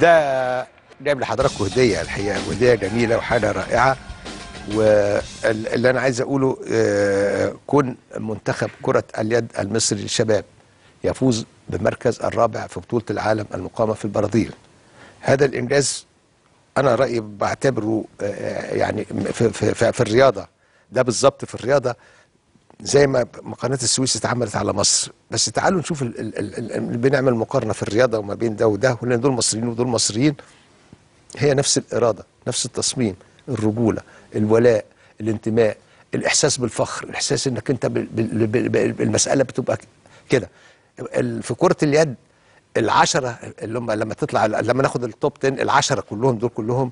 ده جايب لحضراتكم هديه الحقيقه وهديه جميله وحاجه رائعه واللي انا عايز اقوله آه، كون منتخب كره اليد المصري للشباب يفوز بالمركز الرابع في بطوله العالم المقامه في البرازيل هذا الانجاز انا رايي بعتبره آه، يعني في, في, في, في الرياضه ده بالظبط في الرياضه زي ما ما قناه السويس اتعملت على مصر بس تعالوا نشوف ال ال ال ال بنعمل مقارنه في الرياضه وما بين ده وده ولان دول مصريين ودول مصريين هي نفس الاراده نفس التصميم الرجوله الولاء الانتماء الاحساس بالفخر الاحساس انك انت بال- بال- بال- بال- المساله بتبقى كده ال- في كره اليد العشرة اللي هم لما تطلع لما ناخد التوب 10 العشرة كلهم دول كلهم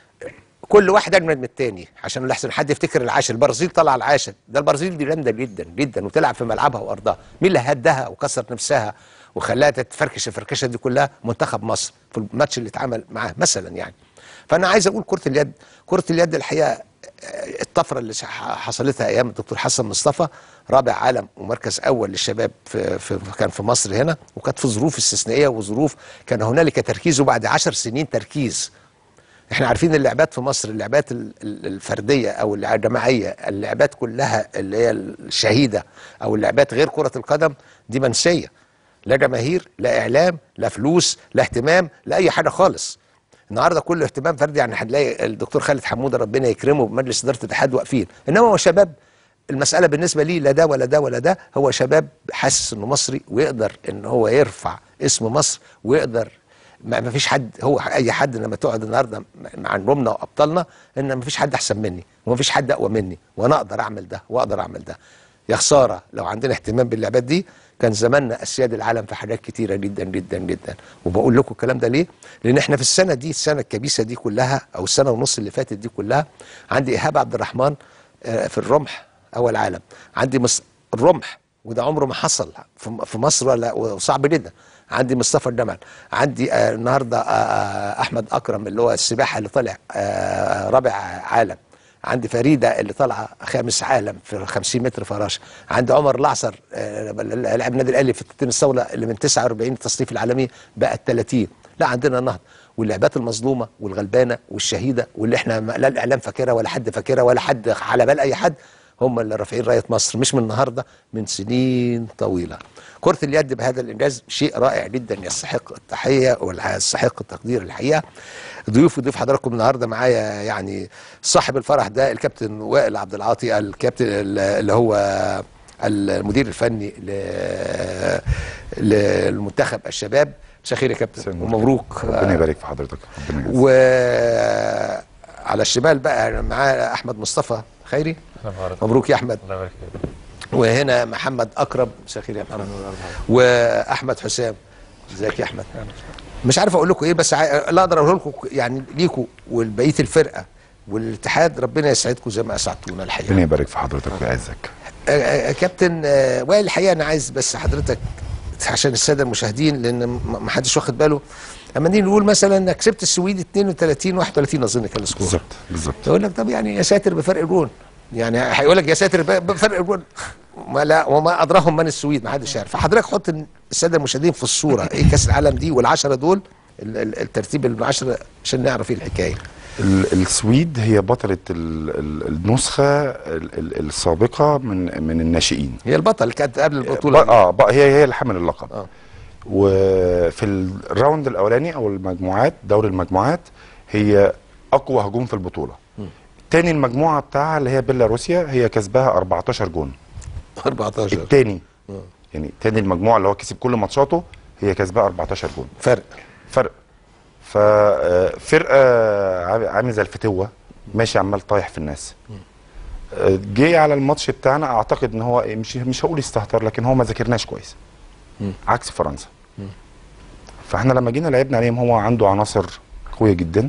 كل واحد اجمد من التاني عشان لحسن حد يفتكر العاشر البرازيل طلع العاشر ده البرازيل دي جامده جدا جدا وتلعب في ملعبها وارضها مين اللي هدها وكسر نفسها وخلاها تتفركش الفركشه دي كلها منتخب مصر في الماتش اللي اتعمل معاه مثلا يعني فانا عايز اقول كره اليد كره اليد الحقيقه آه، الطفره اللي ح- حصلتها ايام الدكتور حسن مصطفى رابع عالم ومركز اول للشباب في, في كان في مصر هنا وكانت في ظروف استثنائيه وظروف كان هنالك تركيز وبعد عشر سنين تركيز احنا عارفين اللعبات في مصر اللعبات ال- ال- الفرديه او الجماعيه اللعبات كلها اللي هي الشهيده او اللعبات غير كره القدم دي منسيه لا جماهير لا اعلام لا فلوس لا اهتمام لا اي حاجه خالص النهارده كله اهتمام فردي يعني هتلاقي الدكتور خالد حموده ربنا يكرمه بمجلس اداره الاتحاد واقفين انما هو شباب المساله بالنسبه ليه لا ده ولا ده ولا ده هو شباب حاسس انه مصري ويقدر ان هو يرفع اسم مصر ويقدر ما ما فيش حد هو اي حد لما تقعد النهارده مع نجومنا وابطالنا ان ما فيش حد احسن مني وما فيش حد اقوى مني وانا اقدر اعمل ده واقدر اعمل ده يا خساره لو عندنا اهتمام باللعبات دي كان زماننا اسياد العالم في حاجات كتيره جدا جدا جدا وبقول لكم الكلام ده ليه؟ لان احنا في السنه دي السنه الكبيسه دي كلها او السنه ونص اللي فاتت دي كلها عندي ايهاب عبد الرحمن آه، في الرمح اول عالم عندي مص... الرمح وده عمره ما حصل في في مصر ولا وصعب جدا عندي مصطفى الجمل عندي آه النهارده آه آه، احمد اكرم اللي هو السباحه اللي طلع آه رابع عالم عندي فريده اللي طالعه خامس عالم في 50 متر فراشه عندي عمر العصر آه، لاعب النادي الاهلي في التنس الصوله اللي من 49 التصنيف العالمي بقت 30 لا عندنا نهضه واللعبات المظلومه والغلبانه والشهيده واللي احنا ما- لا الاعلام فاكرها ولا حد فاكرها ولا حد على بال اي حد هم اللي رافعين رايه مصر مش من النهارده من سنين طويله. كره اليد بهذا الانجاز شيء رائع جدا يستحق التحيه ويستحق التقدير الحقيقه. ضيوف ضيوف حضراتكم النهارده معايا يعني صاحب الفرح ده الكابتن وائل عبد العاطي الكابتن اللي هو المدير الفني ل- للمنتخب الشباب مساء الخير يا كابتن ومبروك ربنا يبارك في حضرتك ربنا يجزاك وعلى الشمال بقى معاه احمد مصطفى خيري مبروك يا احمد الله يبارك فيك وهنا محمد اكرم مساء الخير يا محمد واحمد حسام ازيك يا احمد مش عارف اقول لكم ايه بس عا- لا اقدر اقول لكم يعني ليكم ولبقيه الفرقه والاتحاد ربنا يسعدكم زي ما اسعدتونا الحقيقه ربنا يبارك في حضرتك ويعزك آه، آه، كابتن آه، وائل الحقيقه انا عايز بس حضرتك عشان الساده المشاهدين لان م- ما حدش واخد باله اما نيجي نقول مثلا انك كسبت السويد 32 31 اظن كان السكور بالظبط بالظبط يقول لك طب يعني يا ساتر بفرق جون يعني هيقول لك يا ساتر ب- بفرق جون ما لا وما ادراهم من السويد ما حدش يعرف فحضرتك حط الساده المشاهدين في الصوره ايه كاس العالم دي والعشره دول ال- ال- الترتيب العشره عشان نعرف ايه الحكايه ال- السويد هي بطلة ال- ال- النسخة ال- ال- السابقة من من الناشئين هي البطل كانت قبل ب- البطوله دي. اه ب- هي هي اللي حمل اللقب آه. وفي الراوند الاولاني او المجموعات دوري المجموعات هي اقوى هجوم في البطولة تاني المجموعة بتاعها اللي هي بيلاروسيا هي كسبها 14 جون 14 التاني يعني تاني المجموعة اللي هو كسب كل ماتشاته هي كسبها 14 جون فرق فرق ففرقه عامل زي الفتوه ماشي عمال طايح في الناس آه، جه على الماتش بتاعنا اعتقد ان هو إيه، مش مش هقول استهتر لكن هو ما ذاكرناش كويس عكس فرنسا فاحنا لما جينا لعبنا عليهم هو عنده عناصر قويه جدا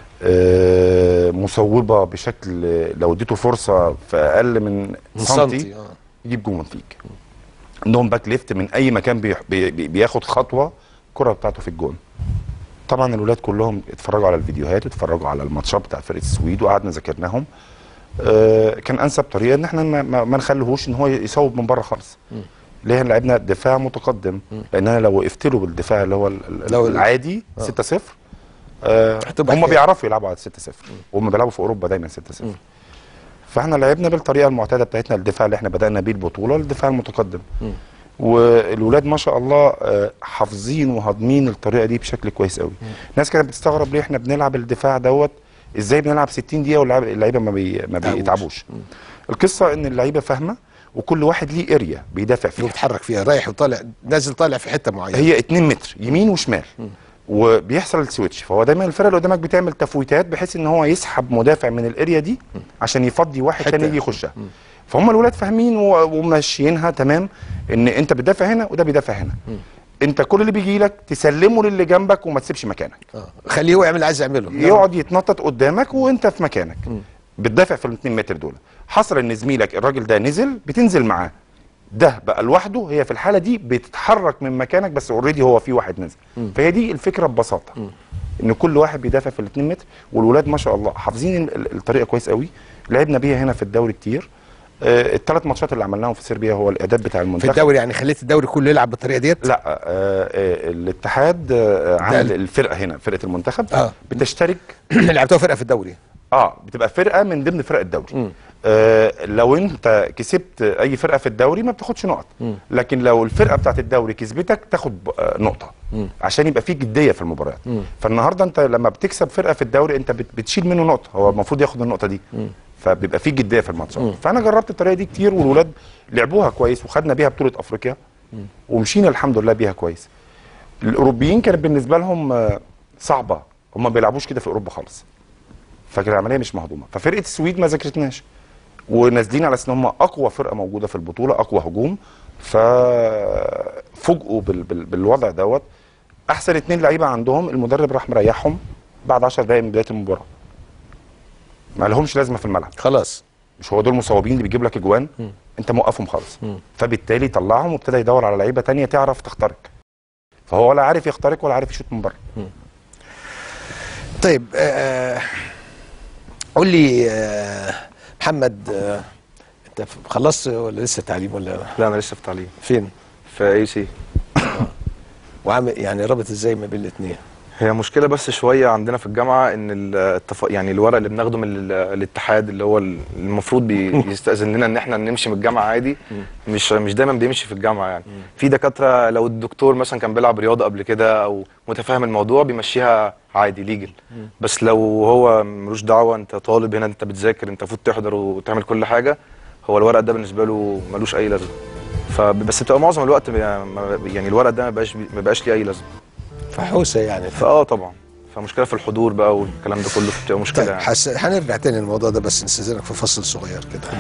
آه، مصوبه بشكل لو اديته فرصه في اقل من من سنتي سنتي، آه. يجيب جون فيك عندهم باك ليفت من اي مكان بي بي بي- بياخد خطوه الكره بتاعته في الجون طبعا الولاد كلهم اتفرجوا على الفيديوهات اتفرجوا على الماتشات بتاع فرقه السويد وقعدنا ذاكرناهم آه كان انسب طريقه ان احنا ما, ما, ما نخليهوش ان هو يصوب من بره خالص ليه لعبنا دفاع متقدم لان انا لو وقفت له بالدفاع اللي هو ال- ال- لو ال- العادي آه. 6-0 آه هتبقى هم حكاية. بيعرفوا يلعبوا على 6 0 وهم بيلعبوا في اوروبا دايما 6 0 فاحنا لعبنا بالطريقه المعتاده بتاعتنا الدفاع اللي احنا بدانا بيه البطوله الدفاع المتقدم والولاد ما شاء الله آه، حافظين وهاضمين الطريقه دي بشكل كويس قوي الناس كانت بتستغرب ليه احنا بنلعب الدفاع دوت ازاي بنلعب 60 دقيقه واللعب- اللعيبه ما, بي... ما تعبوش. بيتعبوش القصه ان اللعيبه فاهمه وكل واحد ليه اريا بيدافع فيها بيتحرك فيها رايح وطالع نازل طالع في حته معينه هي 2 متر يمين وشمال وبيحصل السويتش فهو دايما الفرقه اللي قدامك بتعمل تفويتات بحيث ان هو يسحب مدافع من الاريا دي عشان يفضي واحد حتة. تاني يجي يخشها فهم الولاد فاهمين و- وماشيينها تمام ان انت بتدافع هنا وده بيدافع هنا انت كل اللي بيجي لك تسلمه للي جنبك وما تسيبش مكانك آه. خليه هو يعمل اللي عايز يعمله يقعد يتنطط قدامك وانت في مكانك بتدافع في ال 2 متر دول حصل ان زميلك الراجل ده نزل بتنزل معاه ده بقى لوحده هي في الحاله دي بتتحرك من مكانك بس اوريدي هو في واحد نزل فهي دي الفكره ببساطه ان كل واحد بيدافع في ال 2 متر والولاد ما شاء الله حافظين ال- ال- الطريقه كويس قوي لعبنا بيها هنا في الدوري كتير آه الثلاث ماتشات اللي عملناهم في صربيا هو الاعداد بتاع في المنتخب الدوري يعني خليت الدوري كله يلعب بالطريقه ديت لا آه آه الاتحاد آه عامل الفرقه هنا فرقه المنتخب آه. بتشترك لعبتوها فرقه في الدوري اه بتبقى فرقه من ضمن فرق الدوري آه لو انت كسبت اي فرقه في الدوري ما بتاخدش نقط لكن لو الفرقه بتاعت الدوري كسبتك تاخد ب- آه نقطه عشان يبقى في جديه في المباريات فالنهارده انت لما بتكسب فرقه في الدوري انت بت- بتشيل منه نقطه هو المفروض ياخد النقطه دي فبيبقى في جديه في الماتشات فانا جربت الطريقه دي كتير والولاد لعبوها كويس وخدنا بيها بطوله افريقيا ومشينا الحمد لله بيها كويس الاوروبيين كانت بالنسبه لهم آه، صعبه هم ما بيلعبوش كده في اوروبا خالص فكانت العمليه مش مهضومه ففرقه السويد ما ذاكرتناش ونازلين على اساس ان هم اقوى فرقه موجوده في البطوله اقوى هجوم ففوجئوا بال بال بالوضع دوت احسن اتنين لعيبه عندهم المدرب راح مريحهم بعد 10 دقائق من بدايه المباراه ما لهمش لازمه في الملعب خلاص مش هو دول المصوبين اللي بيجيب لك اجوان انت موقفهم خالص فبالتالي طلعهم وابتدى يدور على لعيبه تانية تعرف تخترق فهو ولا عارف يخترق ولا عارف يشوط من بره طيب آه قول لي آه محمد آه انت ف- خلصت ولا لسه تعليم ولا لا انا لسه في تعليم فين في اي سي وعامل يعني رابط ازاي ما بين الاثنين هي مشكله بس شويه عندنا في الجامعه ان ال- التف... يعني الورق اللي بناخده من ال- الاتحاد اللي هو ال- المفروض بيستاذن لنا ان احنا نمشي من الجامعه عادي مش مش دايما بيمشي في الجامعه يعني في دكاتره لو الدكتور مثلا كان بيلعب رياضه قبل كده او متفاهم الموضوع بيمشيها عادي ليجل بس لو هو ملوش دعوه انت طالب هنا انت بتذاكر انت المفروض تحضر وتعمل كل حاجه هو الورق ده بالنسبه له ملوش اي لازمه فبس بتبقى معظم الوقت بي- ما- يعني الورق ده ما بقاش ما بقاش ليه اي لازمه فحوسه يعني فاه طبعا فمشكله في الحضور بقى والكلام ده كله بتبقى مشكله طيب يعني حس... هنرجع تاني للموضوع ده بس نستاذنك في فصل صغير كده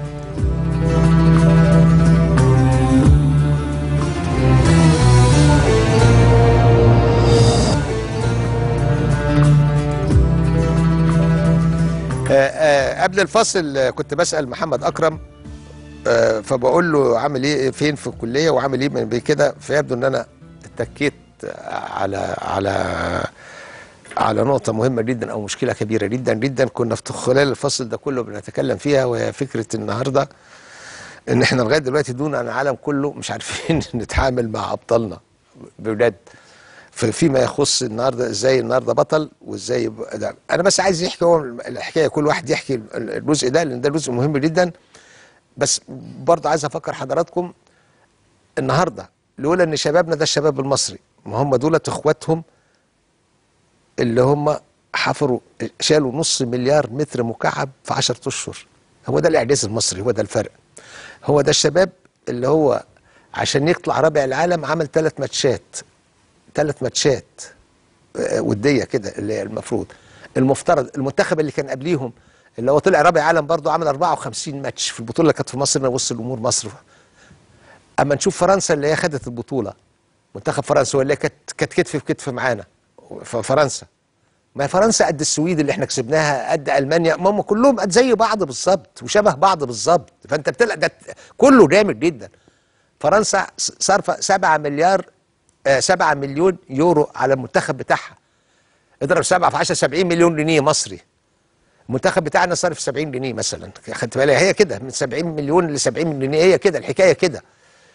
آه، آه، قبل الفصل آه، كنت بسأل محمد أكرم آه، فبقول له عامل ايه فين في الكلية وعامل ايه من كده فيبدو ان انا اتكيت على على على نقطة مهمة جدا أو مشكلة كبيرة جدا جدا كنا في خلال الفصل ده كله بنتكلم فيها وهي فكرة النهاردة إن إحنا لغاية دلوقتي دون عن العالم كله مش عارفين نتعامل مع أبطالنا بجد في- فيما يخص النهارده ازاي النهارده بطل وازاي يبقى ده انا بس عايز يحكي هو الحكايه كل واحد يحكي الجزء ده لان ده جزء مهم جدا بس برضه عايز افكر حضراتكم النهارده لولا ان شبابنا ده الشباب المصري ما هم دولت اخواتهم اللي هم حفروا شالوا نص مليار متر مكعب في 10 اشهر هو ده الاعجاز المصري هو ده الفرق هو ده الشباب اللي هو عشان يطلع رابع العالم عمل ثلاث ماتشات ثلاث ماتشات آه، وديه كده اللي هي المفروض المفترض المنتخب اللي كان قبليهم اللي هو طلع رابع عالم برضه عمل 54 ماتش في البطوله اللي كانت في مصر وسط الامور مصر اما نشوف فرنسا اللي هي خدت البطوله منتخب فرنسا واللي كانت كانت كتف في كتف معانا ف- فرنسا ما هي فرنسا قد السويد اللي احنا كسبناها قد المانيا ما هم كلهم قد زي بعض بالظبط وشبه بعض بالظبط فانت بتلعب ده كله جامد جدا فرنسا س- صارفه 7 مليار آه 7 مليون يورو على المنتخب بتاعها اضرب 7 في 10 70 مليون جنيه مصري المنتخب بتاعنا صارف 70 جنيه مثلا خدت بالك هي كده من 70 مليون ل 70 جنيه هي كده الحكايه كده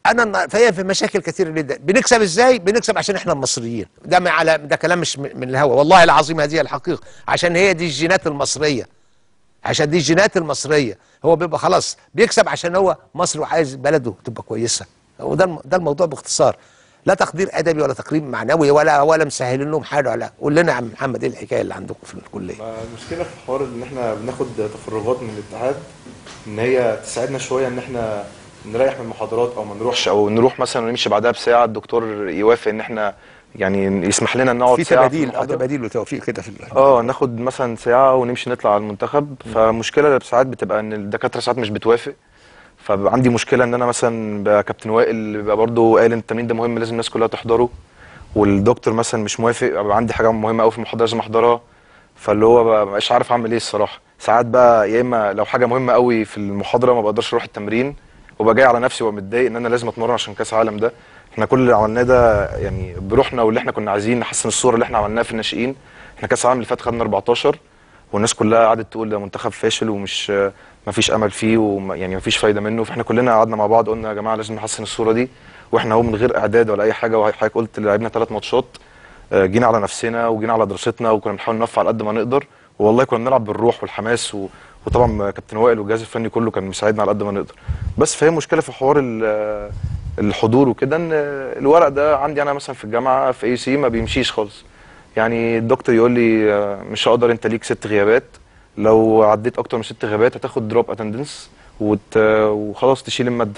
انا النا- فهي في مشاكل كثيره جدا بنكسب ازاي بنكسب عشان احنا المصريين ده ما على ده كلام مش من من الهوا والله العظيم هذه الحقيقه عشان هي دي الجينات المصريه عشان دي الجينات المصريه هو بيبقى خلاص بيكسب عشان هو مصر وعايز بلده تبقى كويسه وده الم- ده الموضوع باختصار لا تقدير ادبي ولا تقدير معنوي ولا ولا مسهلين لهم حاجه ولا قول لنا يا عم محمد ايه الحكايه اللي عندكم في الكليه المشكله في حوار ان احنا بناخد تفرغات من الاتحاد ان هي تساعدنا شويه ان احنا نريح من المحاضرات او ما نروحش او نروح مثلا ونمشي بعدها بساعه الدكتور يوافق ان احنا يعني يسمح لنا نقعد في ساعه تباديل اه المحاضرة. تباديل وتوفيق كده في ال- اه ناخد مثلا ساعة ونمشي نطلع على المنتخب فمشكلة ساعات بتبقى ان الدكاترة ساعات مش بتوافق فبقى عندي مشكلة ان انا مثلا بقى كابتن وائل بيبقى برضه قال ان التمرين ده مهم لازم الناس كلها تحضره والدكتور مثلا مش موافق بقى عندي حاجة مهمة قوي في المحاضرة لازم احضرها فاللي هو بقى مش عارف اعمل ايه الصراحة ساعات بقى يا اما لو حاجة مهمة قوي في المحاضرة ما بقدرش اروح التمرين وبقى جاي على نفسي وبقى متضايق ان انا لازم اتمرن عشان كاس العالم ده احنا كل اللي عملناه ده يعني بروحنا واللي احنا كنا عايزين نحسن الصوره اللي احنا عملناها في الناشئين احنا كاس العالم اللي فات خدنا 14 والناس كلها قعدت تقول ده منتخب فاشل ومش ما فيش امل فيه وما يعني ما فيش فايده منه فاحنا كلنا قعدنا مع بعض قلنا يا جماعه لازم نحسن الصوره دي واحنا اهو من غير اعداد ولا اي حاجه وحضرتك قلت لعبنا ثلاث ماتشات آه، جينا على نفسنا وجينا على دراستنا وكنا بنحاول نوفق على قد ما نقدر والله كنا بنلعب بالروح والحماس و... وطبعا كابتن وائل والجهاز الفني كله كان مساعدنا على قد ما نقدر بس فهي مشكله في حوار ال- الحضور وكده ان الورق ده عندي انا مثلا في الجامعه في اي سي ما بيمشيش خالص يعني الدكتور يقول لي آه، مش هقدر انت ليك ست غيابات لو عديت اكتر من ست غيابات هتاخد دروب اتندنس وت... وخلاص تشيل الماده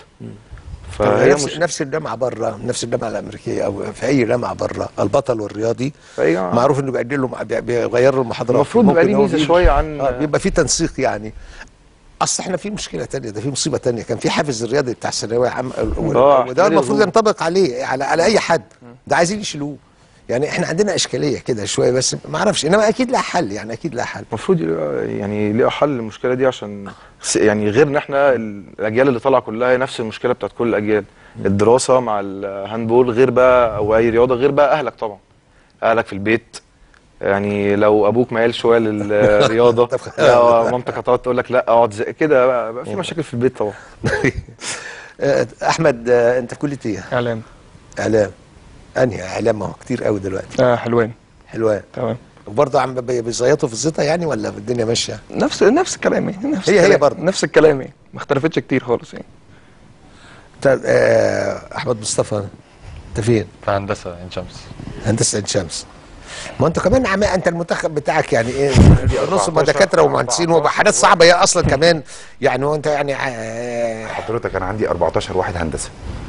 فهي نفس مش نفس الجامعه بره نفس الجامعه الامريكيه او في اي جامعه بره البطل والرياضي فهي جامعة. معروف انه بيقدم له بي- بيغير له المحاضرات المفروض يبقى ممكن ليه هو ميزه بيجي- شويه عن اه بيبقى في تنسيق يعني اصل احنا في مشكله تانية ده في مصيبه تانية كان في حافز الرياضي بتاع الثانويه العامه آه، وده المفروض احتمال ينطبق عليه على على اي حد ده عايزين يشيلوه يعني احنا عندنا اشكاليه كده شويه بس ما اعرفش انما اكيد لها حل يعني اكيد لها حل المفروض يبقى- يعني ليه حل المشكله دي عشان س- يعني غير ان احنا الاجيال اللي طالعه كلها هي نفس المشكله بتاعت كل الاجيال الدراسه مع الهاندبول غير بقى او اي رياضه غير بقى اهلك طبعا اهلك في البيت يعني لو ابوك ميال شويه للرياضه طب- لا مامتك هتقعد تقول لك لا اقعد زي كده بقى, بقى في مشاكل في البيت طبعا آه، احمد آه، انت في كليه ايه؟ اعلام اعلام انهي اعلام ما هو كتير قوي دلوقتي آه حلوان حلوان تمام وبرضه عم بي- بيزيطوا في الزيطه يعني ولا الدنيا ماشيه؟ نفس نفس الكلام يعني نفس هي- هي الكلام. برضه. نفس الكلام يعني ما اختلفتش كتير خالص يعني طب آه احمد مصطفى انت فين؟ في هندسه عين شمس هندسه عين شمس ما انت كمان عم... انت المنتخب بتاعك يعني ايه نص ما 14 دكاتره ومهندسين 14 وحاجات صعبه هي اصلا كمان يعني وانت يعني آه، حضرتك انا عندي 14 واحد هندسه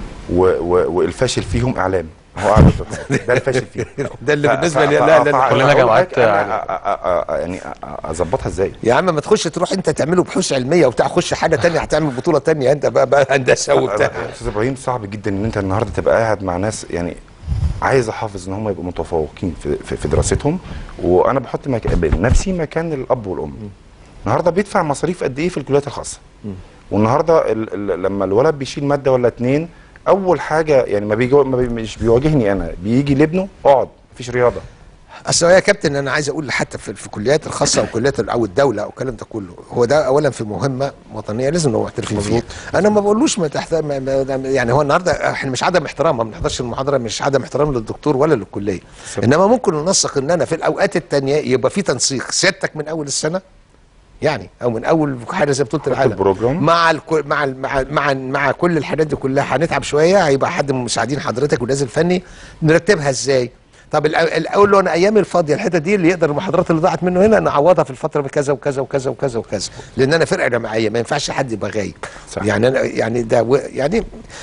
و و والفاشل فيهم اعلام هو قاعد قدامك. ده الفاشل فيهم ده اللي ف- بالنسبه ف- لي ف- لا لا, ف- لا. كلنا أقول جامعات لك أنا عالية. أ- أ- أ- يعني أ- اظبطها ازاي يا عم ما تخش تروح انت تعمله بحوث علميه وبتاع خش حاجه تانية هتعمل بطوله تانية انت بقى, بقى هندسه وبتاع استاذ ابراهيم صعب جدا ان انت النهارده تبقى قاعد مع ناس يعني عايز احافظ ان هم يبقوا متفوقين في, في, في دراستهم وانا بحط مك... نفسي مكان الاب والام النهارده بيدفع مصاريف قد ايه في الكليات الخاصه والنهارده ال... ال... لما الولد بيشيل ماده ولا اتنين اول حاجه يعني ما, بيجو... ما بي... مش بيواجهني انا بيجي لابنه اقعد مفيش رياضه اصل يا كابتن انا عايز اقول حتى في, في الكليات الخاصه او كليات ال- او الدوله او الكلام ده كله هو ده اولا في مهمه وطنيه لازم نبقى معترفين فيها انا ما بقولوش ما تحت ما ما يعني هو النهارده احنا مش عدم احترام ما بنحضرش المحاضره مش عدم احترام للدكتور ولا للكليه انما ممكن ننسق ان انا في الاوقات التانية يبقى في تنسيق سيادتك من اول السنه يعني او من اول حاجه زي بطوله العالم البروجرام. مع الكل مع ال- مع مع مع كل الحاجات دي كلها هنتعب شويه هيبقى حد من مساعدين حضرتك والجهاز الفني نرتبها ازاي طب الأ- الاول له انا ايامي الفاضيه الحته دي اللي يقدر المحاضرات اللي ضاعت منه هنا نعوضها في الفتره بكذا وكذا وكذا وكذا وكذا لان انا فرقه جماعيه ما ينفعش حد يبقى غايب صح. يعني انا يعني ده و- يعني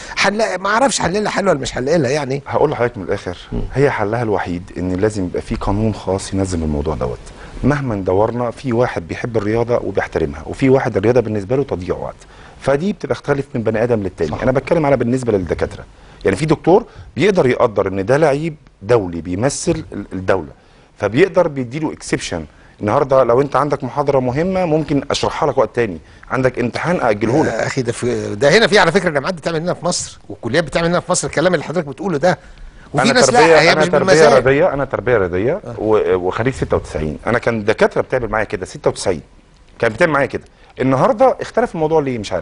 حل ما اعرفش حللها حلوه ولا مش حللها يعني هقول لحضرتك من الاخر هي حلها الوحيد ان لازم يبقى في قانون خاص ينظم الموضوع دوت مهما دورنا في واحد بيحب الرياضه وبيحترمها وفي واحد الرياضه بالنسبه له تضييع وقت فدي بتختلف من بني ادم للتاني صح. انا بتكلم على بالنسبه للدكاتره يعني في دكتور بيقدر يقدر ان ده لعيب دولي بيمثل ال- الدوله فبيقدر بيديله اكسبشن النهارده لو انت عندك محاضره مهمه ممكن اشرحها لك وقت تاني عندك امتحان اجله لك يا اخي ده في ده هنا في على فكره جامعات بتعمل هنا في مصر والكليات بتعمل هنا في مصر الكلام اللي حضرتك بتقوله ده وفي انا ناس تربيه لا هي انا مش تربيه بالمزاج رياضيه انا تربيه رياضيه و- وخريج 96 انا كان دكاتره بتعمل معايا كده 96 كانت بتعمل معايا كده النهارده اختلف الموضوع ليه مش عارف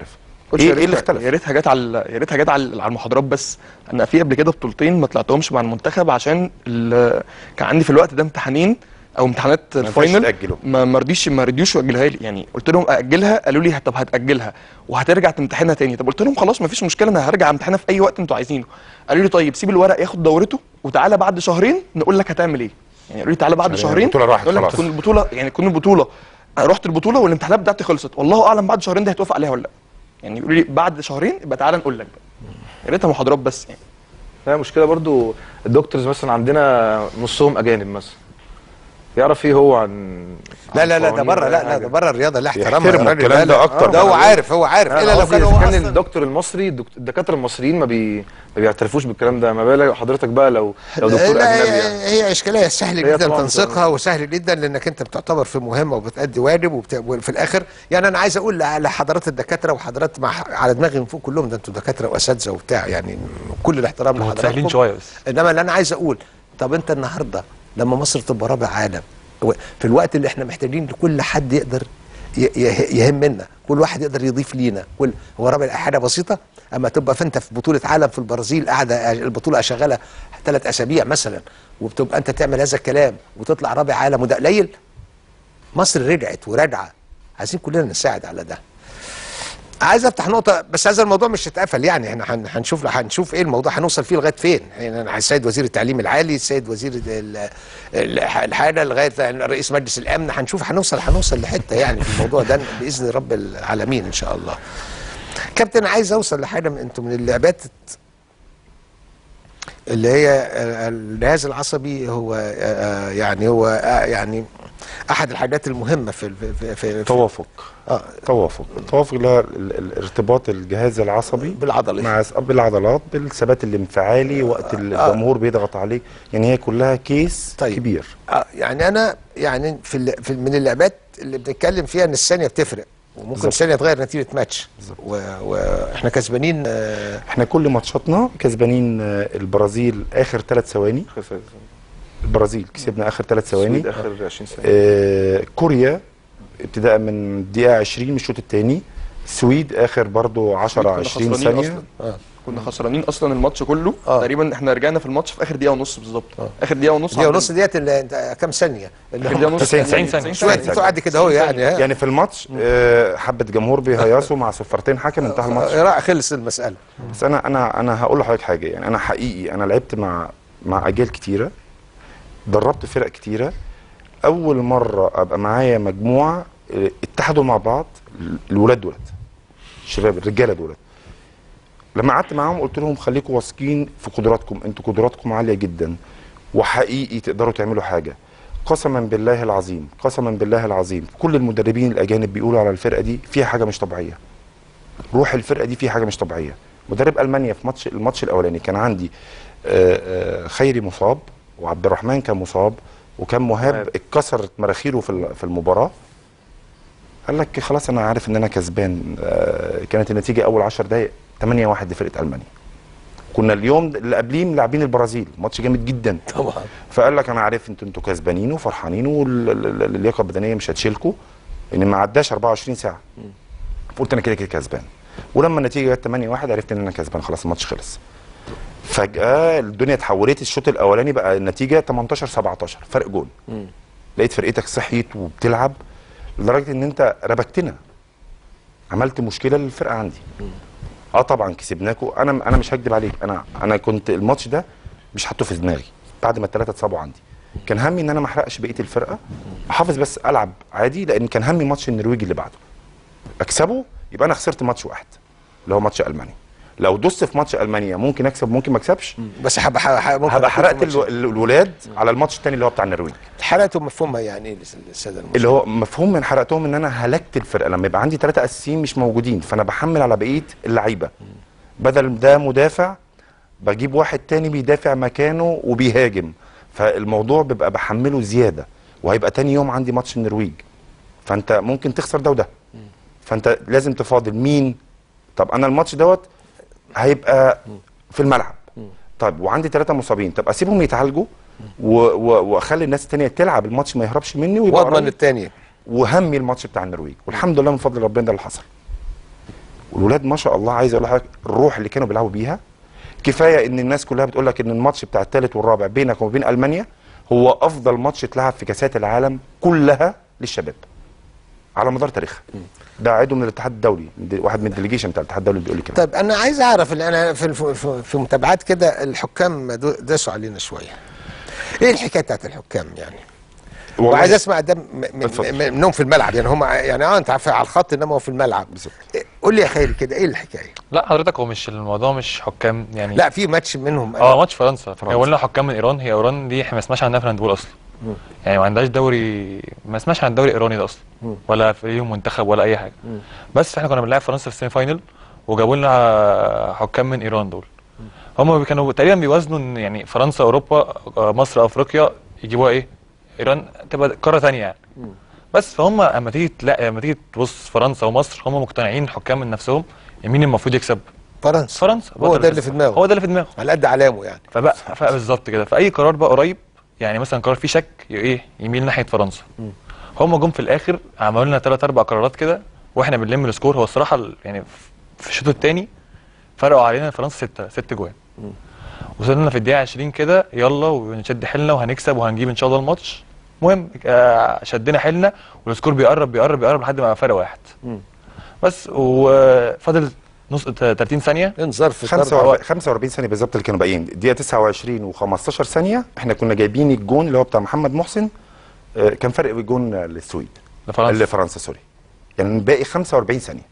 كوتش إيه- يا ريت- إيه اللي اختلف؟ يا ريتها جت على يا ريتها جت على على المحاضرات بس انا في قبل كده بطولتين ما طلعتهمش مع المنتخب عشان ال- كان عندي في الوقت ده امتحانين او امتحانات ينفعش الفاينل تأجله. ما ما رضيش ما رضيوش ياجلها لي يعني قلت لهم اجلها قالوا لي طب هتاجلها وهترجع تمتحنها تاني طب قلت لهم خلاص ما فيش مشكله انا هرجع امتحنها في اي وقت انتوا عايزينه قالوا لي طيب سيب الورق ياخد دورته وتعالى بعد شهرين نقول لك هتعمل ايه يعني قالوا لي تعالى بعد يعني شهرين البطولة راحت نقول لك خلاص. تكون البطوله يعني تكون البطوله أنا رحت البطوله والامتحانات بتاعتي خلصت والله اعلم بعد شهرين دي هتوافق عليها ولا لا يعني يقولوا لي بعد شهرين يبقى تعالى نقول لك بقى يا ريتها محاضرات بس يعني هي مشكله برضو الدكتورز مثلا عندنا نصهم اجانب مثلا يعرف ايه هو عن لا عن لا لا ده قوانين بره أي لا لا حاجة. ده بره الرياضه لا احترامها يحترموا الراجل الكلام ده لا. أكتر. ده هو عارف هو عارف لا، الا لو قصدي كان إذا هو كان أصلاً الدكتور المصري الدكت- الدكاتره المصريين ما, بي... ما بيعترفوش بالكلام ده ما بالك حضرتك بقى لو لو دكتور لا اجنبي هي, يعني هي اشكاليه سهل هي جدا طبعاً تنسيقها وسهل جدا لانك انت بتعتبر في مهمه وبتأدي واجب وبت... وفي الاخر يعني انا عايز اقول ل- لحضرات الدكاتره وحضرات مع على دماغي من فوق كلهم ده انتوا دكاتره واساتذه وبتاع يعني كل الاحترام متساهلين لحضراتكم شويه بس انما اللي انا عايز اقول طب انت النهارده لما مصر تبقى رابع عالم و- في الوقت اللي احنا محتاجين لكل حد يقدر ي- ي- يهمنا كل واحد يقدر يضيف لينا كل هو رابع حاجه بسيطه اما تبقى فانت في بطوله عالم في البرازيل قاعده البطوله شغاله ثلاث اسابيع مثلا وبتبقى انت تعمل هذا الكلام وتطلع رابع عالم وده قليل مصر رجعت وراجعه عايزين كلنا نساعد على ده عايز افتح نقطة بس هذا الموضوع مش هيتقفل يعني احنا هن- هنشوف هنشوف ايه الموضوع هنوصل فيه لغاية فين يعني انا السيد وزير التعليم العالي السيد وزير ال- ال- الحاجة لغاية رئيس مجلس الامن هنشوف هنوصل هنوصل لحتة يعني في الموضوع ده باذن رب العالمين ان شاء الله. كابتن عايز اوصل لحاجة من انتم من اللعبات اللي هي الجهاز العصبي هو آه، يعني هو آه، يعني احد الحاجات المهمة في في في, في توافق اه توافق التوافق اللي هو ال- ال- ارتباط الجهاز العصبي بالعضلة. مع س- بالعضلات بالثبات الانفعالي وقت الجمهور بيضغط عليك يعني هي كلها كيس طيب. كبير آه، يعني انا يعني في, ال- في من اللعبات اللي بنتكلم فيها ان الثانيه بتفرق وممكن بالظبط. الثانيه تغير نتيجه ماتش و- واحنا كسبانين آه، احنا كل ماتشاتنا كسبانين آه، البرازيل اخر ثلاث ثواني خسر البرازيل كسبنا اخر ثلاث ثواني السويد اخر 20 سنه آه كوريا ابتداء من الدقيقه 20 من الشوط الثاني السويد اخر برضو 10 كنا 20 خسرانين ثانيه أصلاً. آه. كنا خسرانين اصلا الماتش كله آه. تقريبا احنا رجعنا في الماتش في اخر دقيقه ونص بالظبط اخر دقيقه ونص دي ونص ديت اللي انت كام ثانيه اللي اخر هم دقيقه ونص 90 90 ثانية. شويه تقعد كده اهو يعني ها يعني في الماتش آه حبه جمهور بيهيصوا مع صفارتين حكم انتهى الماتش آه، راح خلص المساله بس انا انا انا هقول لحضرتك حاجه يعني انا حقيقي انا لعبت مع مع اجيال كتيره دربت فرق كتيره اول مره ابقى معايا مجموعه اه، اتحدوا مع بعض ال- الولاد دولت الشباب الرجاله دولت لما قعدت معاهم قلت لهم خليكم واثقين في قدراتكم انتوا قدراتكم عاليه جدا وحقيقي تقدروا تعملوا حاجه قسما بالله العظيم قسما بالله العظيم كل المدربين الاجانب بيقولوا على الفرقه دي فيها حاجه مش طبيعيه روح الفرقه دي فيها حاجه مش طبيعيه مدرب المانيا في ماتش الماتش الاولاني كان عندي آه، آه، خيري مصاب وعبد الرحمن كان مصاب وكان مهاب مهاب. اتكسرت مراخيره في ال- في المباراه قال لك خلاص انا عارف ان انا كسبان آه، كانت النتيجه اول 10 دقائق 8 1 لفرقه المانيا كنا اليوم اللي قبليه ملاعبين البرازيل ماتش جامد جدا طبعا فقال لك انا عارف انتوا انتوا كسبانين وفرحانين واللياقه البدنيه مش هتشيلكوا ان ما عداش 24 ساعه فقلت انا كده كده كسبان ولما النتيجه جت 8 1 عرفت ان انا كسبان خلاص الماتش خلص فجاه الدنيا اتحولت الشوط الاولاني بقى النتيجه 18 17 فرق جون لقيت فرقتك صحيت وبتلعب لدرجه ان انت ربكتنا عملت مشكله للفرقه عندي اه طبعا كسبناكوا انا انا مش هكدب عليك انا انا كنت الماتش ده مش حاطه في دماغي بعد ما الثلاثه اتصابوا عندي كان همي ان انا ما احرقش بقيه الفرقه احافظ بس العب عادي لان كان همي ماتش النرويج اللي بعده اكسبه يبقى انا خسرت ماتش واحد اللي هو ماتش المانيا لو دوست في ماتش المانيا ممكن اكسب ممكن ما اكسبش بس هبقى هبقى ممكن هبقى أكون حرقت في الو- الماتش. الولاد على الماتش الثاني اللي هو بتاع النرويج حرقته مفهومها يعني ايه للساده المسلمين اللي هو مفهوم من حرقتهم ان انا هلكت الفرقه لما يبقى عندي ثلاثه اساسيين مش موجودين فانا بحمل على بقيه اللعيبه بدل ده مدافع بجيب واحد تاني بيدافع مكانه وبيهاجم فالموضوع بيبقى بحمله زياده وهيبقى تاني يوم عندي ماتش النرويج فانت ممكن تخسر ده وده فانت لازم تفاضل مين طب انا الماتش دوت هيبقى في الملعب طيب وعندي ثلاثه مصابين طب اسيبهم يتعالجوا و- و- واخلي الناس التانيه تلعب الماتش ما يهربش مني ويبقى واضمن قريب. الثانيه وهمي الماتش بتاع النرويج والحمد لله من فضل ربنا ده اللي حصل والولاد ما شاء الله عايز اقول لحضرتك الروح اللي كانوا بيلعبوا بيها كفايه ان الناس كلها بتقول لك ان الماتش بتاع الثالث والرابع بينك وبين المانيا هو افضل ماتش اتلعب في كاسات العالم كلها للشباب على مدار تاريخها ده عضو من الاتحاد الدولي من دي- واحد من الديليجيشن بتاع الاتحاد الدولي بيقول لي كده طيب انا عايز اعرف ان انا في الف- في- في متابعات كده الحكام دو- داسوا علينا شويه ايه الحكايه بتاعت الحكام يعني والله وعايز اسمع ده م- م- اتفضل. م- منهم في الملعب يعني هم يعني اه انت عارف على الخط انما هو في الملعب بالظبط. إيه، قول لي يا خيري كده ايه الحكايه لا حضرتك هو مش الموضوع مش حكام يعني لا في ماتش منهم اه ماتش فرنسا فرنسا. هو قلنا حكام من ايران هي ايران دي احنا ما اسمعش عنها في الهاندبول اصلا يعني ما عندهاش دوري ما اسمعش عن الدوري الايراني ده اصلا ولا في ليهم منتخب ولا اي حاجه بس احنا كنا بنلعب فرنسا في السيمي فاينل وجابوا لنا حكام من ايران دول هم كانوا تقريبا بيوازنوا ان يعني فرنسا اوروبا آه، مصر افريقيا يجيبوها ايه ايران تبقى قاره ثانيه يعني بس فهم اما تيجي تلاقي اما تيجي تبص فرنسا ومصر هم مقتنعين حكام من نفسهم مين المفروض يكسب فرنسا فرنسا هو بطل ده اللي في دماغه هو ده اللي في دماغه على قد علامه يعني فبقى فبالظبط كده فاي قرار بقى قريب يعني مثلا قرار فيه شك ي- ايه يميل ناحيه فرنسا هم جم في الاخر عملوا لنا ثلاث اربع قرارات كده واحنا بنلم السكور هو الصراحه ال- يعني في الشوط الثاني فرقوا علينا فرنسا ستة ست جوان وصلنا في الدقيقه 20 كده يلا ونشد حيلنا وهنكسب وهنجيب ان شاء الله الماتش المهم آه، شدنا حيلنا والسكور بيقرب بيقرب بيقرب لحد ما بقى فرق واحد بس وفاضل نص 30 ثانيه انذار في 45 ضربة. 45 ثانيه بالظبط اللي كانوا باقيين دقيقه 29 و15 ثانيه احنا كنا جايبين الجون اللي هو بتاع محمد محسن آه، كان فرق بالجون للسويد لفرنسا لفرنسا سوري يعني باقي 45 ثانيه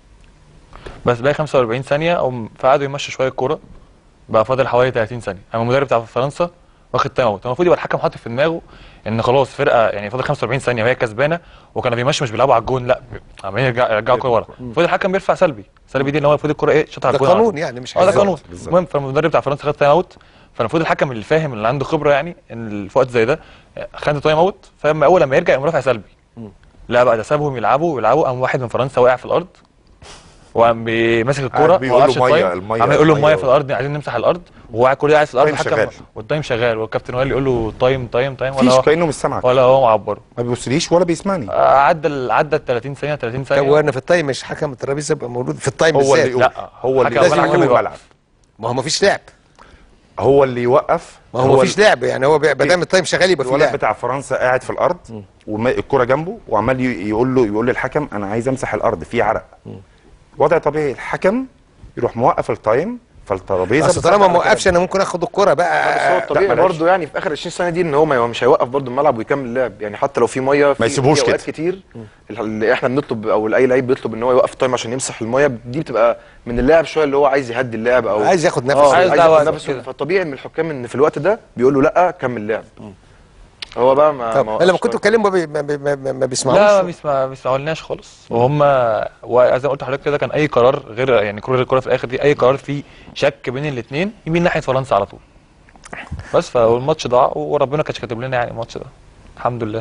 بس باقي 45 ثانيه او فقعدوا يمشوا شويه الكوره بقى فاضل حوالي 30 ثانيه اما المدرب بتاع فرنسا واخد تايم اوت المفروض يبقى الحكم حاطط في دماغه ان خلاص فرقه يعني فاضل 45 ثانيه وهي كسبانه وكانوا بيمشوا مش بيلعبوا على الجون لا عمالين يرجع- يرجعوا الكوره ورا المفروض الحكم بيرفع سلبي سلبي دي اللي هو المفروض الكوره ايه شاطها على ده الجون على قانون طول. يعني مش اه ده حاجة. قانون بالظبط. المهم فالمدرب بتاع فرنسا خد تايم اوت فالمفروض الحكم اللي فاهم اللي عنده خبره يعني ان في وقت زي ده خد تايم اوت فاما اول لما يرجع يقوم رافع سلبي لا بقى ده سابهم يلعبوا ويلعبوا قام واحد من فرنسا وقع في الارض وقام بي- ماسك الكوره قاعد بيقول له وقفش مية، التايم. المية، عمال يقول له الميه المية. في الارض عايزين نمسح الارض وهو قاعد كل ده قاعد في الارض التايم الحكم شغال. والتايم شغال والكابتن وائل يقول له تايم تايم تايم ولا مفيش هو كانه مش سامعك ولا هو معبره ما بيبصليش ولا بيسمعني آه، عدى ال- عدى ال 30 ثانيه 30 طب ثانيه وانا في التايم مش حكم الترابيزه يبقى موجود في التايم هو اللي بالذات يقول لا، هو اللي حكم لازم الملعب يقول يوقف. الملعب ما هو ما فيش لعب هو اللي يوقف ما هو ما فيش لعب يعني هو ما دام التايم شغال يبقى في الولد لعب بتاع فرنسا قاعد في الارض والكره جنبه وعمال ي- يقول له يقول للحكم انا عايز امسح الارض في عرق وضع طبيعي الحكم يروح موقف التايم فالترابيزه اصل طالما ما وقفش انا ممكن اخد الكرة بس هو بقى الطبيعي بلاش. برضه يعني في اخر 20 سنه دي ان هو ما مش هيوقف برضه الملعب ويكمل اللعب يعني حتى لو في ميه في يسيبوش في اوقات كده. كتير اللي احنا بنطلب او اي لعيب بيطلب ان هو يوقف التايم عشان يمسح الميه دي بتبقى من اللاعب شويه اللي هو عايز يهدي اللعب او عايز ياخد نفسه. اه عايز عايز, ده ياخد وقت نفسه كده. فالطبيعي من الحكام ان في الوقت ده بيقول له لا كمل لعب هو بقى ما طب ما لما وقفش كنتوا طيب. تكلموا ما, بي ما, بي ما, بي ما بيسمعوش لا ما بيسمع ما بيسمعولناش خالص وهم وزي ما قلت لحضرتك كده كان اي قرار غير يعني كره الكره في الاخر دي اي قرار فيه شك بين الاثنين يمين ناحيه فرنسا على طول بس فالماتش ضاع وربنا كانش كاتب لنا يعني الماتش ده الحمد لله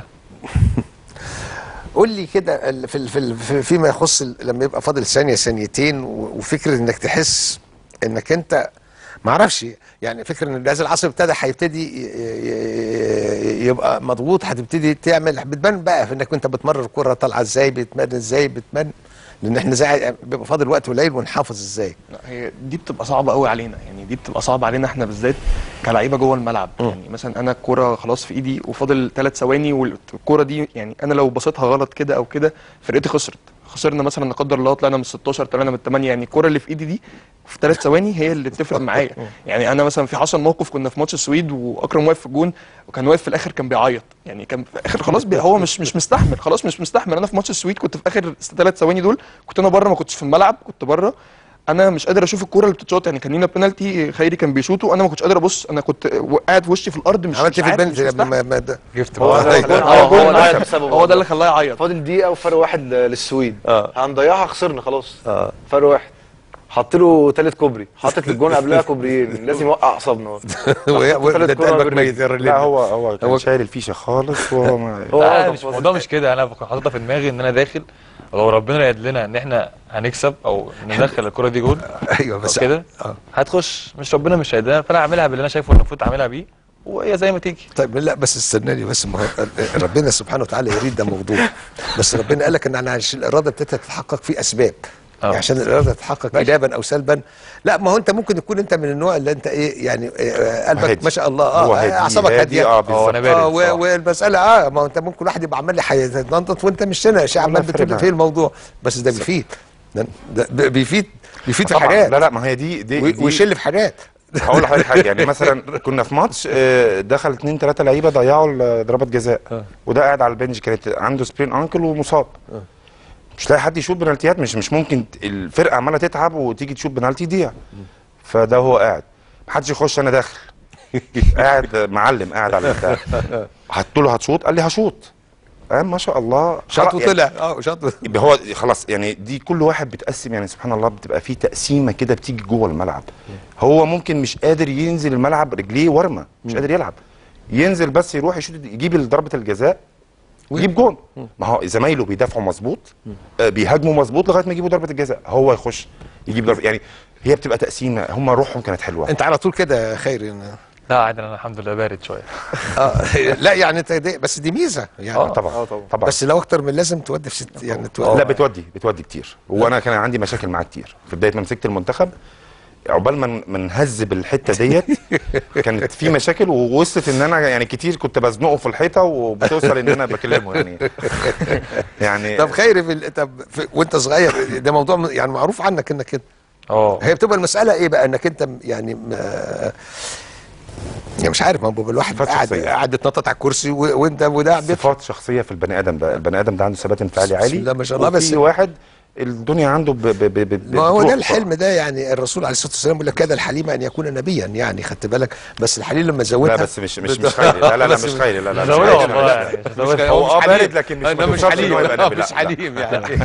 قول لي كده ال- في ال- في ال- في- فيما يخص ال- لما يبقى فاضل ثانيه ثانيتين و- وفكره انك تحس انك انت ما اعرفش يعني فكره ان الجهاز العصبي ابتدى هيبتدي ي- ي- يبقى مضغوط هتبتدي تعمل بتبان بقى في انك انت بتمرر الكره طالعه ازاي بتمرن ازاي بتمرن لان احنا زي بيبقى فاضل وقت قليل ونحافظ ازاي لا، هي دي بتبقى صعبه قوي علينا يعني دي بتبقى صعبه علينا احنا بالذات كلعيبه جوه الملعب يعني مثلا انا الكوره خلاص في ايدي وفاضل ثلاث ثواني والكوره دي يعني انا لو بصيتها غلط كده او كده فرقتي خسرت خسرنا مثلا لا قدر الله طلعنا من 16 طلعنا من 8 يعني الكوره اللي في ايدي دي في ثلاث ثواني هي اللي بتفرق معايا يعني انا مثلا في حصل موقف كنا في ماتش السويد واكرم واقف في الجون وكان واقف في الاخر كان بيعيط يعني كان في الاخر خلاص بي هو مش مش مستحمل خلاص مش مستحمل انا في ماتش السويد كنت في اخر ثلاث ثواني دول كنت انا بره ما كنتش في الملعب كنت بره انا مش قادر اشوف الكوره اللي بتتشاط يعني كان لينا بينالتي خيري كان بيشوطه انا ما كنتش قادر ابص انا كنت قاعد في وشي في الارض مش عملت مش في عارف، البنت مش قبل مستحمل. ما, ما ده جبت هو ده أيوة. اللي- اه هو هو اللي ده عيط بسببه هو ده اللي خلاه يعيط فاضل دقيقه وفرق واحد ل- للسويد آه. هنضيعها خسرنا خلاص اه فرق واحد حط له ثالث كوبري حاطط الجون قبلها كوبريين لازم يوقع اعصابنا هو. ويا- ويا- ثلاث ده كورة قلبك بالرجل. ميت يا لا راجل هو هو كان هو- شايل الفيشه خالص وهو ما هو لا واقف مش باظ. الموضوع مش كده انا كنت حاططها في دماغي ان انا داخل لو ربنا رايد لنا ان احنا هنكسب او ندخل الكره دي جول ايوه بس بس كده آه. هتخش مش ربنا مش هيدينا فانا هعملها باللي انا شايفه إن المفروض اعملها بيه وهي زي ما تيجي طيب لا بس استناني بس ما هو ربنا سبحانه وتعالى يريد ده موضوع بس ربنا قال لك ان انا عشان الاراده بتاعتها تتحقق في اسباب آه. يعني عشان الاراده تتحقق ايجابا او سلبا لا ما هو انت ممكن تكون انت من النوع اللي انت ايه يعني آه، قلبك هادي. ما شاء الله هو اه هادي، اعصابك هادي، هاديه اه اه بالظبط انا بارد اه و- آه. والمساله اه ما هو انت ممكن واحد يبقى عمال لي هيتنطط وانت مش هنا شيء عمال فرق بتقول معاك. فيه الموضوع بس ده بيفيد ده ده بيفيد بيفيد في طبعاً. حاجات لا لا ما هي دي دي, وي- دي ويشل في حاجات هقول لحضرتك حاجه يعني مثلا كنا في ماتش آه، دخل اثنين ثلاثه لعيبه ضيعوا ال- ضربات جزاء وده قاعد على البنج كانت عنده سبرين انكل ومصاب مش لاقي حد يشوط بنالتيات مش مش ممكن ت- الفرقه عماله تتعب وتيجي تشوط بنالتي يضيع فده هو قاعد محدش يخش انا داخل قاعد معلم قاعد على البتاع قلت له هتشوط قال لي هشوط قام ما شاء الله شاط خلاص يعني وطلع اه شاط يبقى هو خلاص يعني دي كل واحد بتقسم يعني سبحان الله بتبقى فيه تقسيمه كده بتيجي جوه الملعب هو ممكن مش قادر ينزل الملعب رجليه ورمه مش قادر يلعب ينزل بس يروح يشوط يجيب ضربه الجزاء ويجيب جون ما هو زمايله بيدافعوا مظبوط آه، بيهاجموا مظبوط لغايه ما يجيبوا ضربه الجزاء هو يخش يجيب ضربه يعني هي بتبقى تقسيمه هم روحهم كانت حلوه انت على طول كده يا خير لا عادي انا الحمد لله بارد شويه اه لا يعني انت دي بس دي ميزه يعني اه طبعا آه، طبعا. طبعا بس لو اكتر من لازم تودي في ست يعني تودي لا بتودي بتودي كتير وانا كان عندي مشاكل معاه كتير في بدايه ما مسكت المنتخب عقبال ما ما نهذب الحته ديت كانت في مشاكل ووصلت ان انا يعني كتير كنت بزنقه في الحيطه وبتوصل ان انا بكلمه يعني يعني طب خير في ال- طب في وانت صغير ده موضوع م- يعني معروف عنك انك كده اه هي بتبقى المساله ايه بقى انك انت م- يعني م- يعني مش عارف ما هو بيبقى الواحد صفات قاعد شخصية. قاعد بيتنطط على الكرسي و- وانت وده قاعد بيضحك. صفات شخصيه في البني ادم بقى البني ادم ده عنده ثبات انفعالي بسم عالي الله ما شاء الله، وفي بس- واحد الدنيا عنده ب ب ب ب ما هو بتروح ده الحلم بسرعة. ده يعني الرسول عليه الصلاه والسلام بيقول لك كاد الحليم ان يكون نبيا يعني خدت بالك بس الحليم لما زودها لا بس مش مش مش خيري لا لا لا بس مش خيري لا لا مش زودها خيري. والله لا، يعني لا. مش زودها. هو اه حليم. بارد لكن مش أنا ما مش توصلش إن حليم هو يبقى آه، نبي. لا، مش لا. حليم يعني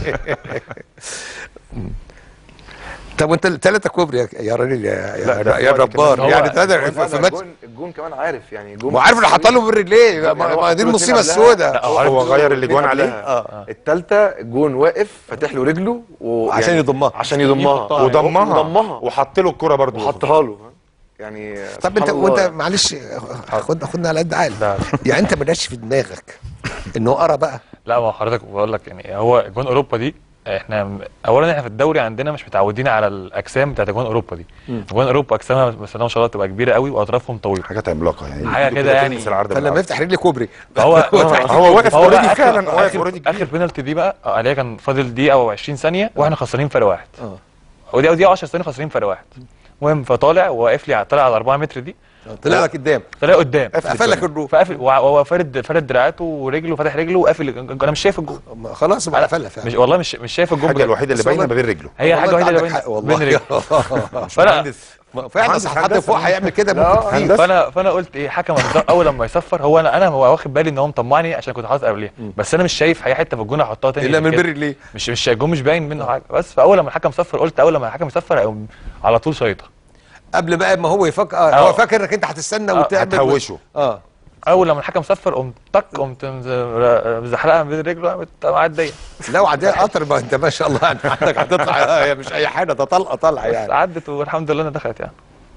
طب وانت ثلاثة كوبري يا- يا راجل يا لا، يا, ده يا هو جبار هو- يعني لا، ثلاثة لا، في لا، ماتش الجون الجون كمان عارف يعني الجون ما عارف اللي حط له بالرجليه يعني ما هو ما دي حط له المصيبه اتنين قبلها. السوداء هو هو غير الاجوان عليه اه التالتة الجون واقف فاتح له رجله و... عشان يضمها. عشان يضمها وضمها وضمها وحط له الكرة برضه وحطها له يعني طب انت سبحان الله وانت يعني. معلش خد خدنا على قد عقل لا. يعني انت ما جاش في دماغك انه قرا بقى لا ما هو حضرتك بقول لك يعني هو جون اوروبا دي احنا م- اولا احنا في الدوري عندنا مش متعودين على الاجسام بتاعت جون اوروبا دي جون اوروبا اجسامها بسم الله ما شاء الله تبقى كبيره قوي واطرافهم طويله حاجات عملاقه يعني حاجة يدوا كده يعني. تنس العرض فلما بالعرض. يفتح رجلي كوبري فهو هو واقف فهو اوريدي بقى فعلا آخر- واقف آخر- اوريدي اخر بينالتي دي بقى آه، عليها كان فاضل دقيقه او 20 ثانيه واحنا خسرانين فرق واحد ودي ودي 10 ثواني خسرانين فرق واحد المهم فطالع وواقف لي على- طالع على 4 متر دي طلع لك قدام طلع قدام قفل لك الروح فقافل وهو فارد فارد دراعاته ورجله فاتح رجله وقافل انا مش شايف الجون ما خلاص بقى قفلها فعلا مش والله مش مش شايف الجون الحاجه بجد. الوحيده اللي بس باينه والله- ما بين رجله هي حاجه والله وحيده انت اللي عندك باينه حق بين والله رجله فانا ما فعلا مهندس اصل حد هندسة. فوق هيعمل كده لا، ممكن كتير. هندسة. فانا فانا قلت ايه حكم الض- اول لما يصفر هو انا انا هو واخد بالي ان هو مطمعني عشان كنت حاطط قبليها بس انا مش شايف اي حته في الجون احطها تاني الا من كده. بين رجليه مش مش الجون مش باين منه حاجه بس فاول لما الحكم صفر قلت اول لما الحكم يصفر هيقوم على طول شايطه قبل بقى ما هو يفكر اه اه. هو فاكر انك انت هتستنى اه، وتعمل هتهوشه. اه اول لما الحكم صفر قمت طق قمت مز- مزحلقها بين رجله قامت معديه لو عديها قطر ما انت ما شاء الله يعني عندك هتطلع اه، هي مش اي حاجه ده طلقه طالعه بس يعني عدت والحمد لله انها دخلت يعني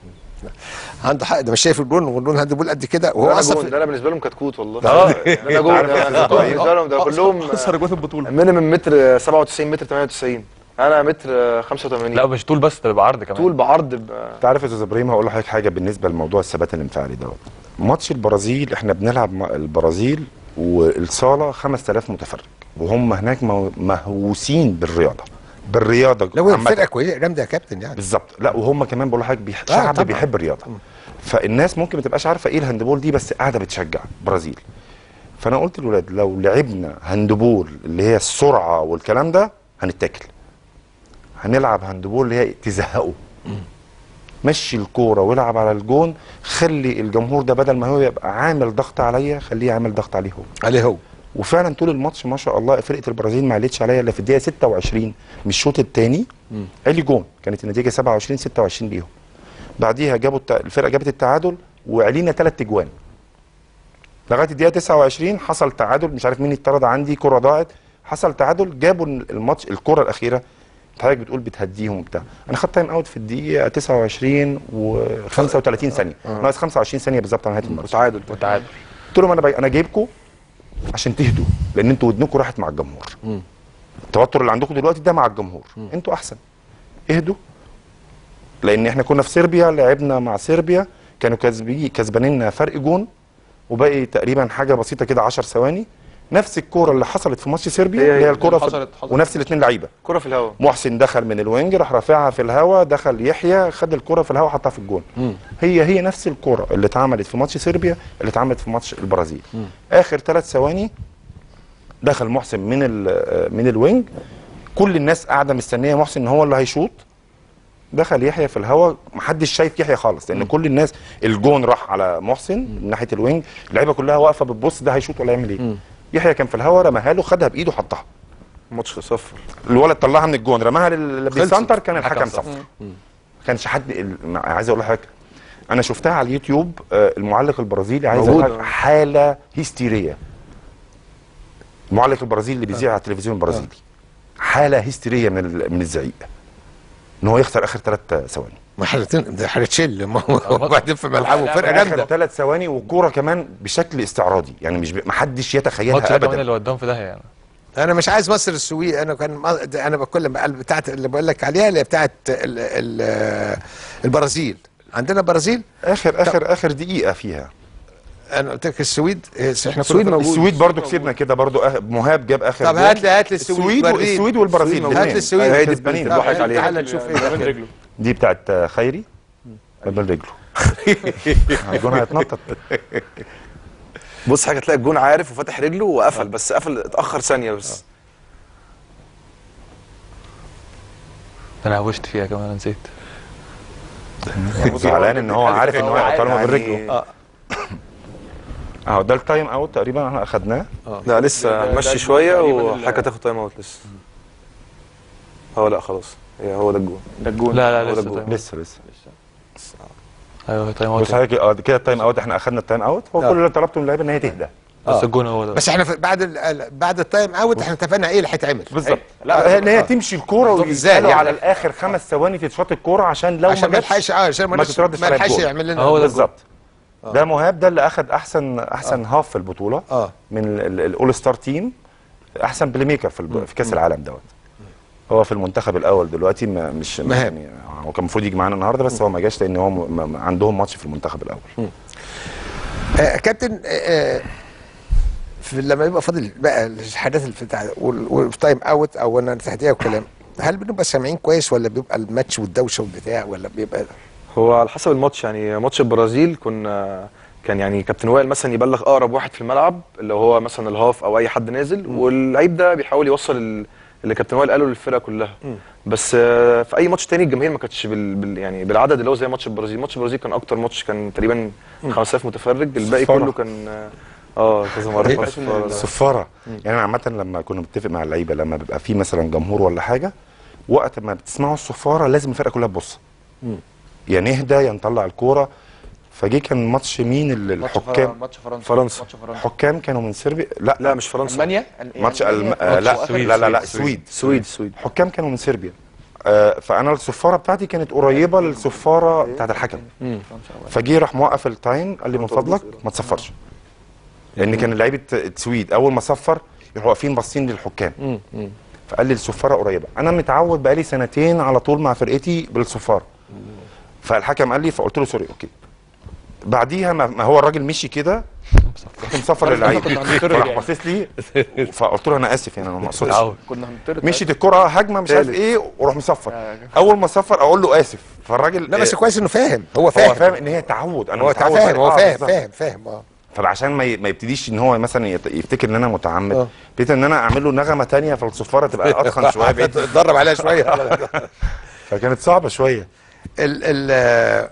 عنده حق ده مش شايف الجون والجون هاند بول قد كده وهو ده اصلا جون في- ده انا بالنسبه لهم كتكوت والله اه. ده انا جون عارف ده بس ده ضعيف. بالنسبه لهم ده كلهم خسر جول البطوله مينيمم متر 97 متر 98 انا متر 85 لا مش طول بس ده بيبقى عرض كمان طول بعرض ب- انت عارف يا استاذ ابراهيم هقول لحضرتك حاجه بالنسبه لموضوع الثبات الانفعالي دوت ماتش البرازيل احنا بنلعب مع البرازيل والصاله 5000 متفرج وهم هناك مو- مهووسين بالرياضه بالرياضه لو هي عامة. فرقه كويسه جامده يا كابتن يعني بالظبط لا وهم كمان بقول لحضرتك بيح... آه، شعب طبعاً. بيحب الرياضه فالناس ممكن ما تبقاش عارفه ايه الهاندبول دي بس قاعده بتشجع برازيل فانا قلت للولاد لو لعبنا هاندبول اللي هي السرعه والكلام ده هنتاكل هنلعب هاندبول اللي هي تزهقوا مشي الكوره والعب على الجون خلي الجمهور ده بدل ما هو يبقى عامل ضغط عليا خليه عامل ضغط عليه هو عليه هو وفعلا طول الماتش ما شاء الله فرقه البرازيل ما عليتش عليا الا في الدقيقه 26 من الشوط الثاني قال لي جون كانت النتيجه 27 26 ليهم بعديها جابوا الت... الفرقه جابت التعادل وعلينا ثلاث اجوان لغايه الدقيقه 29 حصل تعادل مش عارف مين اتطرد عندي كره ضاعت حصل تعادل جابوا الماتش الكره الاخيره انت حضرتك بتقول بتهديهم وبتاع انا خدت تايم اوت في الدقيقه 29 و 35 ثانيه ناقص 25 ثانيه بالظبط على نهايه الماتش وتعادل وتعادل قلت لهم انا بي... انا جايبكم عشان تهدوا لان انتوا ودنكم راحت مع الجمهور التوتر اللي عندكم دلوقتي ده مع الجمهور انتوا احسن اهدوا لان احنا كنا في صربيا لعبنا مع صربيا كانوا كسبي كسبانين فرق جون وباقي تقريبا حاجه بسيطه كده 10 ثواني نفس الكوره اللي حصلت في ماتش صربيا هي- اللي هي الكوره في حصلت- حصلت. ونفس الاثنين لعيبه كرة في الهواء محسن دخل من الوينج راح رافعها في الهواء دخل يحيى خد الكره في الهواء حطها في الجون هي هي نفس الكره اللي اتعملت في ماتش صربيا اللي اتعملت في ماتش البرازيل اخر ثلاث ثواني دخل محسن من ال- من الوينج كل الناس قاعده مستنيه محسن ان هو اللي هيشوط دخل يحيى في الهواء محدش شايف يحيى خالص لان كل الناس الجون راح على محسن من ناحيه الوينج اللعيبه كلها واقفه بتبص ده هيشوط ولا يعمل ايه يحيى كان في الهواء رماها له خدها بايده حطها ماتش صفر الولد طلعها من الجون رماها لل- للسنتر كان الحكم حكم صفر ما كانش حد ال- ما- عايز اقول لحضرتك انا شفتها على اليوتيوب آه، المعلق البرازيلي عايز اقول موجودة. لك حاله هستيريه المعلق البرازيلي اللي بيذيع على التلفزيون البرازيلي حاله هستيريه من ال- من الزعيق ان هو يخسر اخر ثلاث ثواني ما حالتين ده هنتشل ما هو وبعدين في ملعبه فرقه اخر جامده ثلاث ثواني والكوره كمان بشكل استعراضي يعني مش ب- محدش الماتش يتخيلها ده كمان ابدا اللي وداهم في داهيه يعني انا مش عايز مصر السويق انا كان انا بكل ما بتاعت اللي بقول لك عليها اللي بتاعت ال ال البرازيل عندنا برازيل اخر اخر اخر دقيقه فيها انا قلت لك السويد إيه، احنا السويد كنا- موجود. السويد برضو كسبنا كده برضو أه- مهاب جاب اخر طب جول. هات لي هات لي السويد السويد وريني. السويد والبرازيل السويد هات الاثنين لي السويد هي دي كسبانين. اللي بضحك عليها تعال نشوف ايه من ده رجله دي بتاعت آه، خيري بين رجله الجون هيتنطط بص حاجه تلاقي الجون عارف وفاتح رجله وقفل بس قفل اتاخر ثانيه بس ده انا هوشت فيها كمان انا نسيت زعلان ان هو عارف ان هو هيحطها له من يعني- رجله اهو ده التايم اوت تقريبا احنا اخدناه لا لسه ده- ده مشي شويه تقريباً ال- وحاجه تاخد تايم اوت لسه اه لا خلاص هي هو ده الجون ده الجون لا هو لا ده لسه الجول. تايم. لسه لسه ايوه تايم اوت بص حضرتك اه كده التايم اوت احنا اخدنا التايم اوت هو آه. كل اللي طلبته من اللعيبه ان هي تهدى بس الجون هو ده بس احنا في بعد ال- بعد التايم اوت احنا اتفقنا ايه اللي هيتعمل بالظبط لا، لا ان هي تمشي الكوره بالظبط، ازاي ويسالوا يعني؟ على الاخر خمس ثواني تتشاط الكوره عشان لو عشان ما جاتش يلحقش اه عشان ما ما نش- تتردش ما على يلحقش الجول. يعمل لنا هو ده بالظبط ده مهاب ده اللي اخد احسن احسن هاف في البطوله اه من الاول ستار تيم احسن بلاي ميكر في, الب... في كاس العالم دوت هو في المنتخب الاول دلوقتي ما مش مهاب. يعني هو كان المفروض يجي معانا النهارده بس هو ما جاش لان هو م... م... عندهم ماتش في المنتخب الاول آه، كابتن آه، آه، في لما يبقى فاضل بقى الحاجات اللي بتاع وال- والتايم اوت او انا تحتيه وكلام هل بنبقى سامعين كويس ولا بيبقى الماتش والدوشه والبتاع ولا بيبقى هو على حسب الماتش يعني ماتش البرازيل كنا كان يعني كابتن وائل مثلا يبلغ اقرب واحد في الملعب اللي هو مثلا الهاف او اي حد نازل واللعيب ده بيحاول يوصل ال- اللي كابتن وائل قاله للفرقه كلها بس آه، في اي ماتش تاني الجماهير ما كانتش بال... بال... يعني بالعدد اللي هو زي ماتش البرازيل ماتش البرازيل كان اكتر ماتش كان تقريبا 5000 متفرج الباقي صفارة. كله كان اه اه كذا مره إيه؟ ماتش صفارة ده. الصفاره يعني انا عامه لما كنا بنتفق مع اللعيبه لما بيبقى في مثلا جمهور ولا حاجه وقت ما بتسمعوا الصفاره لازم الفرقه كلها تبص يا نهدى يا نطلع الكوره فجه كان ماتش مين ال- ماتش الحكام فر- ماتش فرنسا فرنسا. ماتش فرنسا الحكام كانوا من صربيا لا لا مش فرنسا المانيا ماتش يعني الم... ماتش آه لا وآخر- لا لا لا السويد سويد سويد الحكام كانوا من صربيا آه فانا الصفاره بتاعتي كانت قريبه للصفاره بتاعت الحكم فجه راح موقف التايم قال لي من فضلك ما تصفرش لان كان لعيبه السويد اول ما صفر يروحوا واقفين باصين للحكام فقال لي الصفاره قريبه انا متعود بقالي سنتين على طول مع فرقتي بالصفاره فالحكم قال لي فقلت له سوري اوكي بعديها ما ما هو الراجل مشي كده رحت مصفر اللعيب كنا هنطرد فراح يعني. باصص لي فقلت له انا اسف يعني انا ما اقصدش تعود كنا هنطرد مشيت الكرة هجمه مش عارف تالت. ايه وراح مصفر اول ما صفر اقول له اسف فالراجل لا بس آه، كويس انه فاهم هو هو فاهم فاهم ان هي تعود انا هو متعود فاهم بقى- هو آه، فاهم بالظبط. فاهم فاهم اه فعشان ما ي- ما يبتديش ان هو مثلا يت- يفتكر ان انا متعمد آه. بقيت ان انا اعمل له نغمه تانية في الصفاره تبقى اتخن شويه بقيت اتدرب عليها شويه فكانت صعبه شويه ال ال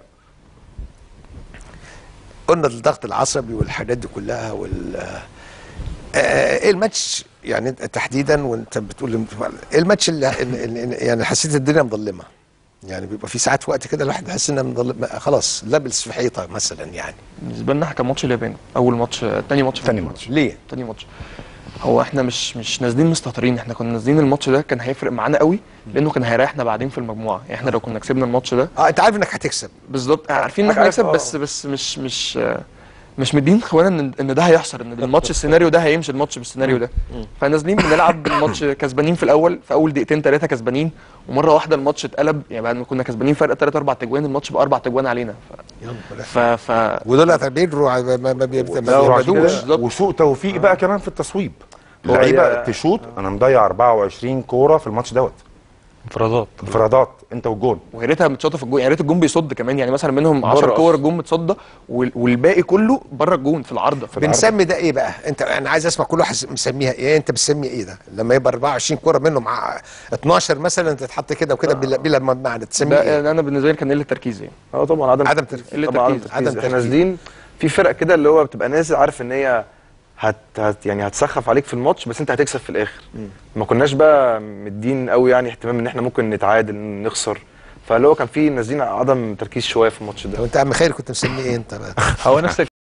قلنا الضغط العصبي والحاجات دي كلها وال آه، ايه الماتش يعني انت تحديدا وانت بتقول ايه الماتش اللي اللي- اللي- يعني حسيت الدنيا مظلمه يعني بيبقى في ساعات وقت كده الواحد بيحس انها مظلمه خلاص لابس في حيطه مثلا يعني بالنسبه لنا كان ماتش اليابان اول ماتش تاني ماتش في تاني البطولة. ماتش ليه؟ تاني ماتش هو احنا مش مش نازلين مستهترين احنا كنا نازلين الماتش ده كان هيفرق معانا قوي لانه كان هيريحنا بعدين في المجموعه يعني احنا لو كنا كسبنا الماتش ده اه انت عارف انك هتكسب بالظبط عارفين ان احنا عارف، نكسب آه. بس بس مش مش آه، مش مدين اخوانا ان ان ده هيحصل ان الماتش السيناريو ده هيمشي الماتش بالسيناريو ده فنازلين بنلعب الماتش كسبانين في الاول في اول دقيقتين ثلاثه كسبانين ومره واحده الماتش اتقلب يعني بعد ما كنا كسبانين فرق ثلاث اربع تجوان الماتش بقى اربع تجوان علينا ف ف, ف... ودول بيجروا ما ما ما بي- ما لا، وعشان بيبعدوش كده- وسوء توفيق بقى كمان في التصويب هو لعيبه هي- تشوط انا مضيع 24 كوره في الماتش دوت انفرادات انفرادات انت والجون ويا ريتها متشاطه في الجون يا ريت الجون بيصد كمان يعني مثلا منهم بره 10 كور أصلاً. الجون متصدى وال- والباقي كله بره الجون في العارضه بنسمي ده ايه بقى انت انا عايز اسمع كل واحد مسميها ايه انت بتسمي ايه ده لما يبقى 24 كوره منهم مع 12 مثلا تتحط كده وكده بلا بلا معنى تسميه ده ايه انا بالنسبه لي كان قله تركيز يعني اه طبعا عدم عدم تركيز. طبعا قلة عدم تركيز. تركيز عدم احنا تركيز. نازلين في فرق كده اللي هو بتبقى نازل عارف ان هي هت, هت يعني هتسخف عليك في الماتش بس انت هتكسب في الاخر ما كناش بقى مدين قوي يعني اهتمام ان احنا ممكن نتعادل نخسر فاللي هو كان في نازلين عدم تركيز شويه في الماتش ده لو انت يا عم خير كنت مسميه ايه انت بقى هو نفس